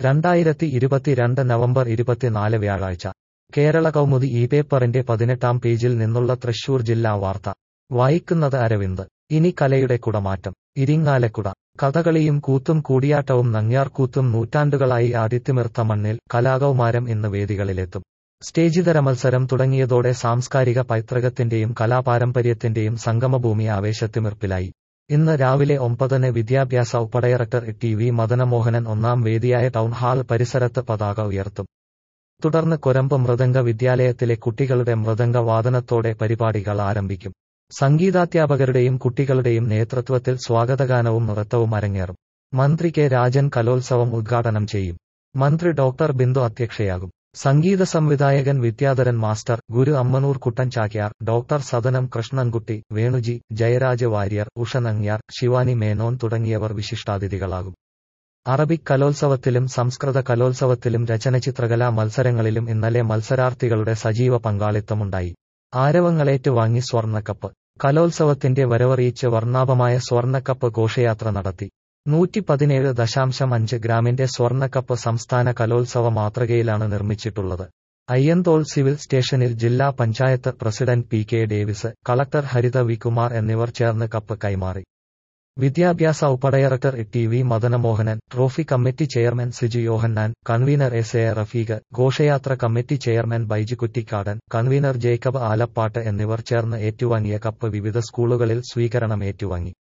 രണ്ടായിരത്തി ഇരുപത്തിരണ്ട് നവംബർ ഇരുപത്തിനാല് വ്യാഴാഴ്ച കേരള കൗമുദി ഈ പേപ്പറിന്റെ പതിനെട്ടാം പേജിൽ നിന്നുള്ള തൃശൂർ ജില്ലാ വാർത്ത വായിക്കുന്നത് അരവിന്ദ് ഇനി കലയുടെ കുടമാറ്റം ഇരിങ്ങാലക്കുട കഥകളിയും കൂത്തും കൂടിയാട്ടവും നങ്ങ്യാർകൂത്തും നൂറ്റാണ്ടുകളായി ആദിത്യമിർത്ത മണ്ണിൽ കലാകൗമാരം ഇന്ന് വേദികളിലെത്തും സ്റ്റേജിതര മത്സരം തുടങ്ങിയതോടെ സാംസ്കാരിക പൈതൃകത്തിന്റെയും കലാപാരമ്പര്യത്തിന്റെയും സംഗമഭൂമി ആവേശത്തിമിർപ്പിലായി ഇന്ന് രാവിലെ ഒമ്പതിന് വിദ്യാഭ്യാസ ഉപഡയറക്ടർ ടി വി മദനമോഹനൻ ഒന്നാം വേദിയായ ടൗൺഹാൾ പരിസരത്ത് പതാക ഉയർത്തും തുടർന്ന് കൊരമ്പ് മൃദംഗ വിദ്യാലയത്തിലെ കുട്ടികളുടെ മൃദംഗ വാദനത്തോടെ പരിപാടികൾ ആരംഭിക്കും സംഗീതാധ്യാപകരുടെയും കുട്ടികളുടെയും നേതൃത്വത്തിൽ സ്വാഗതഗാനവും നൃത്തവും അരങ്ങേറും മന്ത്രി കെ രാജൻ കലോത്സവം ഉദ്ഘാടനം ചെയ്യും മന്ത്രി ഡോക്ടർ ബിന്ദു അധ്യക്ഷയാകും സംഗീത സംവിധായകൻ വിദ്യാധരൻ മാസ്റ്റർ ഗുരു അമ്മനൂർ കുട്ടൻ ചാക്യാർ ഡോക്ടർ സദനം കൃഷ്ണൻകുട്ടി വേണുജി ജയരാജ വാര്യർ ഉഷ നങ്യാർ ശിവാനി മേനോൻ തുടങ്ങിയവർ വിശിഷ്ടാതിഥികളാകും അറബിക് കലോത്സവത്തിലും സംസ്കൃത കലോത്സവത്തിലും രചനചിത്രകലാ മത്സരങ്ങളിലും ഇന്നലെ മത്സരാർത്ഥികളുടെ സജീവ പങ്കാളിത്തമുണ്ടായി ആരവങ്ങളേറ്റുവാങ്ങി സ്വർണ്ണക്കപ്പ് കലോത്സവത്തിന്റെ വരവറിയിച്ച് വർണ്ണാഭമായ സ്വർണ്ണക്കപ്പ് ഘോഷയാത്ര നടത്തി നൂറ്റി പതിനേഴ് ദശാംശം അഞ്ച് ഗ്രാമിന്റെ സ്വർണ്ണക്കപ്പ് സംസ്ഥാന കലോത്സവ മാതൃകയിലാണ് നിർമ്മിച്ചിട്ടുള്ളത് അയ്യന്തോൾ സിവിൽ സ്റ്റേഷനിൽ ജില്ലാ panchayat president P K Davis collector Haritha V Kumar എന്നിവർ ചേർന്ന് കപ്പ് കൈമാറി വിദ്യാഭ്യാസ ഉപഡയറക്ടർ T V Madanamohanan trophy committee chairman Siju Yohannan convener S A Rafeeq ഘോഷയാത്ര committee chairman Baiju Kuttikkadan convener Jacob Alappat എന്നിവർ ചേർന്ന് ഏറ്റുവാങ്ങിയ കപ്പ് വിവിധ സ്കൂളുകളിൽ സ്വീകരണം ഏറ്റുവാങ്ങി